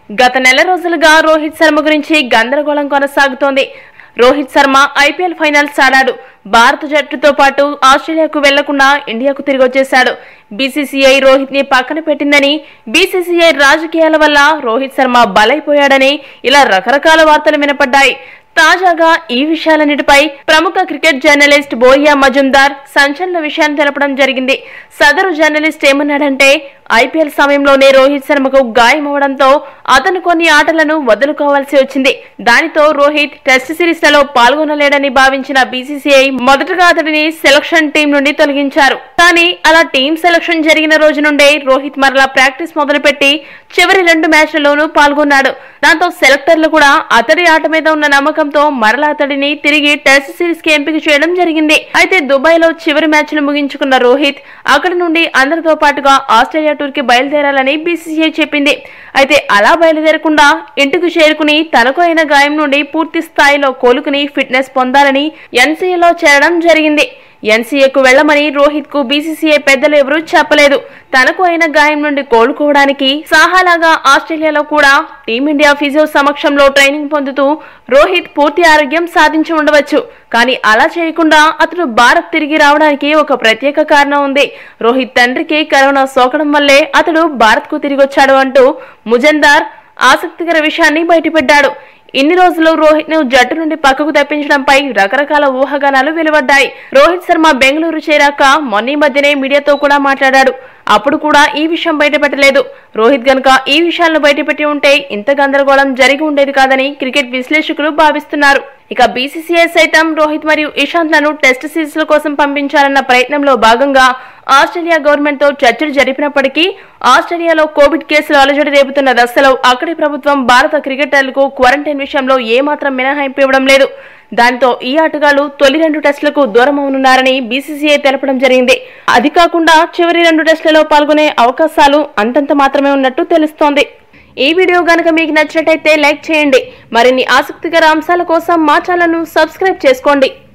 గత నెల రోజులుగా రోహిత్ శర్మ గురించి గందరగోళం కొనసాగుతోంది రోహిత్ శర్మ ఐపీఎల్ ఫైనల్స్ ఆడాడు భారత జట్టుతో పాటు ఆస్ట్రేలియాకు వెళ్లకుండా ఇండియాకు తిరిగి వచ్చేశాడు బీసీసీఐ రోహిత్ ని పక్కన పెట్టిందని బీసీసీఐ రాజకీయాల వల్ల రోహిత్ శర్మ బలైపోయాడని ఇలా రకరకాల వార్తలు వినపడ్డాయి తాజాగా ఈ విషయాలన్నిటిపై ప్రముఖ క్రికెట్ జర్నలిస్ట్ బోరియా మజుందార్ సంచలన విషయాన్ని తెలపడం జరిగింది సదరు జర్నలిస్ట్ ఏమన్నాడంటే ఐపీఎల్ సమయంలోనే రోహిత్ శర్మకు గాయమవడంతో అతను కొన్ని ఆటలను వదులుకోవాల్సి వచ్చింది దానితో రోహిత్ టెస్ట్ సిరీస్లలో పాల్గొనలేడని భావించిన బీసీసీఐ మొదటగా అతడిని సెలక్షన్ టీం నుండి తొలగించారు కానీ అలా టీం సెలక్షన్ జరిగిన రోజు నుండే రోహిత్ మరలా ప్రాక్టీస్ మొదలుపెట్టి చివరి రెండు మ్యాచ్లలోనూ పాల్గొన్నాడు దాంతో సెలెక్టర్లు కూడా అతడి ఆట మీద ఉన్న నమ్మకంతో మరలా అతడిని తిరిగి టెస్ట్ సిరీస్ కి ఎంపిక చేయడం జరిగింది అయితే దుబాయ్ లో చివరి మ్యాచ్ ను ముగించుకున్న రోహిత్ అక్కడి నుండి అందరితో పాటుగా ఆస్ట్రేలియా టూర్ కి బయలుదేరాలని బీసీసీఐ చెప్పింది అయితే అలా బయలుదేరకుండా ఇంటికి చేరుకుని తనకు అయిన గాయం నుండి పూర్తి స్థాయిలో కోలుకుని ఫిట్నెస్ పొందాలని ఎన్సీఏలో చేరడం జరిగింది ఎన్సీఏకు వెళ్లమని రోహిత్ కు బీసీసీఐ పెద్దలు ఎవరూ చెప్పలేదు తనకు అయిన గాయం నుండి కోలుకోవడానికి సాహాలాగా ఆస్ట్రేలియాలో కూడా టీమిండియా ఫిజియో సమక్షంలో ట్రైనింగ్ పొందుతూ రోహిత్ పూర్తి ఆరోగ్యం సాధించి ఉండవచ్చు కానీ అలా చేయకుండా అతడు భారత్ తిరిగి రావడానికి ఒక ప్రత్యేక కారణం ఉంది రోహిత్ తండ్రికి కరోనా సోకడం వల్లే అతడు భారత్ కు తిరిగి వచ్చాడు అంటూ ముజందార్ ఆసక్తికర విషయాన్ని బయటపెట్టాడు ఇన్ని రోజులు రోహిత్ ను జట్టు నుండి పక్కకు తప్పించడంపై రకరకాల ఊహాగానాలు వెలువడ్డాయి రోహిత్ శర్మ బెంగళూరు చేరాక మొన్న ఈ మధ్యనే మీడియాతో కూడా మాట్లాడాడు అప్పుడు కూడా ఈ విషయం బయటపెట్టలేదు రోహిత్ గనుక ఈ విషయాలను బయటపెట్టి ఉంటే ఇంత గందరగోళం జరిగి ఉండేది కాదని క్రికెట్ విశ్లేషకులు భావిస్తున్నారు ఇక బీసీసీఐ సైతం రోహిత్ మరియు ఇషాంత్ లను టెస్ట్ సిరీస్ల కోసం పంపించాలన్న ప్రయత్నంలో భాగంగా ఆస్ట్రేలియా గవర్నమెంట్ తో చర్చలు జరిపినప్పటికీ ఆస్ట్రేలియాలో కోవిడ్ కేసులు అలజడి రేపుతున్న దశలో అక్కడి ప్రభుత్వం భారత క్రికెటర్లకు క్వారంటైన్ విషయంలో ఏమాత్రం మినహాయింపు ఇవ్వడం లేదు దాంతో ఈ ఆటగాళ్లు తొలి రెండు టెస్టులకు దూరం అవునున్నారని బీసీసీఐ తెలపడం జరిగింది అది కాకుండా చివరి రెండు టెస్టులలో పాల్గొనే అవకాశాలు అంతంత మాత్రమే ఉన్నట్టు తెలుస్తోంది ఈ వీడియో గనక మీకు నచ్చినట్టయితే లైక్ చేయండి మరిన్ని ఆసక్తికర అంశాల కోసం మా ఛానల్ను సబ్స్క్రైబ్ చేసుకోండి